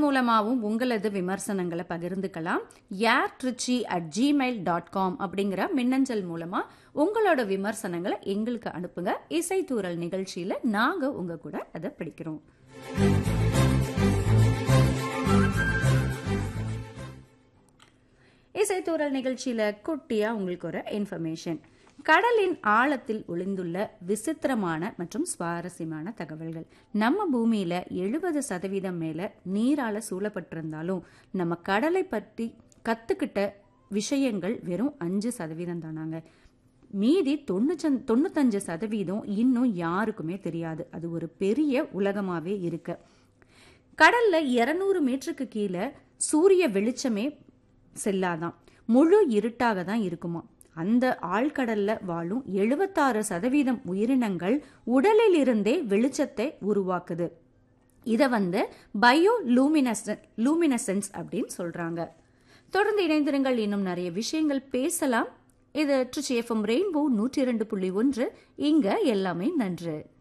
மூலமாகவும் உங்களது விமர்சனங்களை பகிர்ந்துக்கலாம் யார் Trichy at Gmail dot com அப்படிங்கிற மின்னஞ்சல் மூலமா உங்களோட விமர்சனங்களை எங்களுக்கு அனுப்புங்க இசைத்தூரல் நிகழ்ச்சியில நாங்க உங்க கூட அதை படிக்கிறோம் இசைத்தூரல் நிகழ்ச்சியில குட்டியா உங்களுக்கு ஒரு இன்ஃபர்மேஷன் கடலின் ஆழத்தில் ஒளிந்துள்ள விசித்திரமான மற்றும் சுவாரஸ்யமான தகவல்கள் நம்ம பூமியில எழுபது சதவீதம் மேல நீரால சூழப்பட்டிருந்தாலும் நம்ம கடலை பற்றி கத்துக்கிட்ட விஷயங்கள் வெறும் அஞ்சு சதவீதம் தானாங்க மீதி தொண்ணூற்றி தொண்ணூத்தஞ்சு சதவீதம் இன்னும் யாருக்குமே தெரியாது அது ஒரு பெரிய உலகமாவே இருக்கு கடல்ல இருநூறு மீட்டருக்கு கீழே சூரிய வெளிச்சமே செல்லாதான் முழு இருட்டாக தான் இருக்குமா அந்த ஆழ்கடல்ல வாழும் எழுபத்தாறு சதவீதம் உயிரினங்கள் உடலில் இருந்தே வெளிச்சத்தை உருவாக்குது இதை வந்து பயோ லூமினசன் லூமினசன்ஸ் அப்படின்னு சொல்றாங்க தொடர்ந்து இணைந்திருங்கள் இன்னும் நிறைய விஷயங்கள் பேசலாம் இது ட்ரிச்சி எஃப்எம் ரெயின்போ நூற்றி இரண்டு புள்ளி ஒன்று இங்க எல்லாமே நன்று